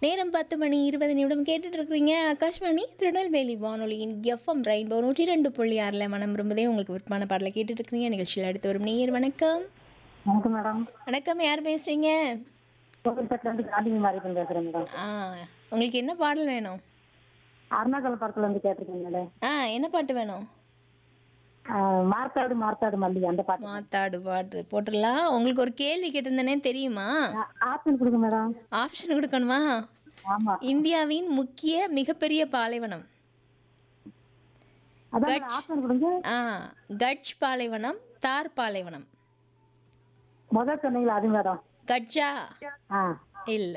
நேரம் பத்து மணி இருபது நிமிடம் கேட்டுட்டு இருக்கிறீங்க ஆகாஷ்வாணி திருநெல்வேலி வானொலியின் எஃப்எம் ரெயின்போ நூற்றி ரெண்டு புள்ளி ஆறில் மனம் விரும்புதே உங்களுக்கு விருப்பமான பாடலை கேட்டுட்டு இருக்கிறீங்க நிகழ்ச்சியில் அடுத்து வரும் நேயர் வணக்கம் வணக்கம் மேடம் வணக்கம் யார் பேசுறீங்க கோவில்பேட்டில இருந்து காந்திமி மாரியப்பன் பேசுறேன் மேடம் ஆ உங்களுக்கு என்ன பாடல் வேணும் அருணாச்சல படத்துல இருந்து கேட்டிருக்கேன் மேடம் ஆ என்ன பாட்டு வேணும் ஆஹ் மார்த்தாடு மார்த்தாடு மல்லி அந்த பாட்டு மாத்தாடு பாட்டு போட்டுடலாம் உங்களுக்கு ஒரு கேள்வி கேட்டிருந்தேனே தெரியுமா ஆ- ஆப்ஷன் கொடுங்க மேடம் ஆப்ஷன் கொடுக்கணுமா ஆமா இந்தியாவின் முக்கிய மிகப்பெரிய பாலைவனம் அதான் மேடம் ஆப்ஷன் கொடுங்க ஆ கட்ச் பாலைவனம் தார் பாலைவனம் முதல் சொன்னீங்களா அது மேடம் கட்ஜா ஆ இல்லை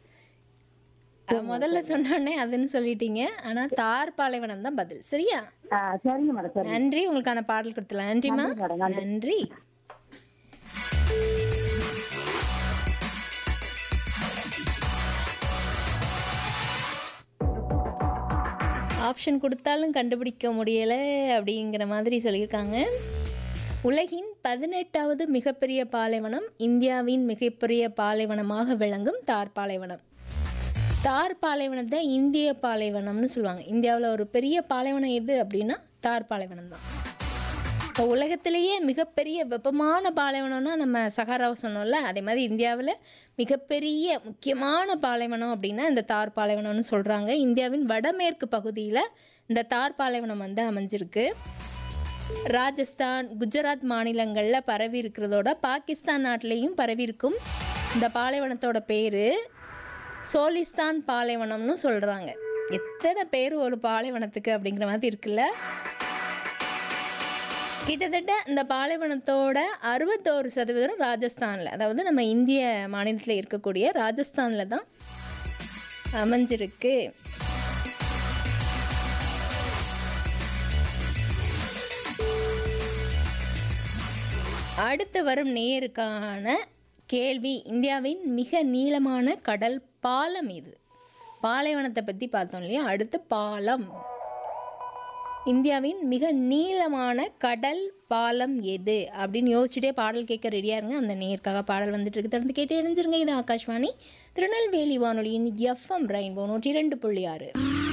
முதல்ல சொன்னோடனே அதுன்னு சொல்லிட்டீங்க ஆனால் தார் பாலைவனம் தான் பதில் சரியா ஆ, சரிங்க மேடம் சரி நன்றி உங்களுக்கான பாடல் கொடுத்துலாம் நன்றிம்மா நன்றி மேடம், நன்றி. நன்றி ஆப்ஷன் கொடுத்தாலும் கண்டுபிடிக்க முடியலை அப்படிங்கிற மாதிரி சொல்லியிருக்காங்க உலகின் பதினெட்டாவது மிகப்பெரிய பாலைவனம் இந்தியாவின் மிகப்பெரிய பாலைவனமாக விளங்கும் தார் பாலைவனம் தார் பாலைவனத்தை இந்திய பாலைவனம்னு சொல்லுவாங்க இந்தியாவில் ஒரு பெரிய பாலைவனம் எது அப்படின்னா தார் பாலைவனம் தான் இப்போ உலகத்திலேயே மிகப்பெரிய வெப்பமான பாலைவனம்னா நம்ம சஹாராவை சொன்னோம்ல அதே மாதிரி இந்தியாவில் மிகப்பெரிய முக்கியமான பாலைவனம் அப்படின்னா இந்த தார் பாலைவனம்னு சொல்கிறாங்க இந்தியாவின் வடமேற்கு பகுதியில் இந்த தார் பாலைவனம் வந்து அமைஞ்சிருக்கு ராஜஸ்தான் குஜராத் மாநிலங்களில் பரவி இருக்கிறதோட பாகிஸ்தான் நாட்டிலையும் பரவி இருக்கும் இந்த பாலைவனத்தோட பேர் சோலிஸ்தான் பாலைவனம்னு சொல்கிறாங்க எத்தனை பேர் ஒரு பாலைவனத்துக்கு அப்படிங்கிற மாதிரி இருக்குல்ல கிட்டத்தட்ட இந்த பாலைவனத்தோட அறுபத்தோரு சதவீதம் ராஜஸ்தானில் அதாவது நம்ம இந்திய மாநிலத்தில் இருக்கக்கூடிய ராஜஸ்தானில் தான் அமைஞ்சிருக்கு அடுத்து வரும் நேருக்கான கேள்வி இந்தியாவின் மிக நீளமான கடல் பாலம் இது பாலைவனத்தை பற்றி பார்த்தோம் இல்லையா அடுத்து பாலம் இந்தியாவின் மிக நீளமான கடல் பாலம் எது அப்படின்னு யோசிச்சுட்டே பாடல் கேட்க ரெடியாக இருங்க அந்த நேருக்காக பாடல் வந்துட்டு இருக்கு தொடர்ந்து கேட்டு இணைஞ்சிருங்க இது ஆகாஷ்வாணி திருநெல்வேலி வானொலியின் எஃப்எம் ரெயின்போ நூற்றி ரெண்டு புள்ளி ஆறு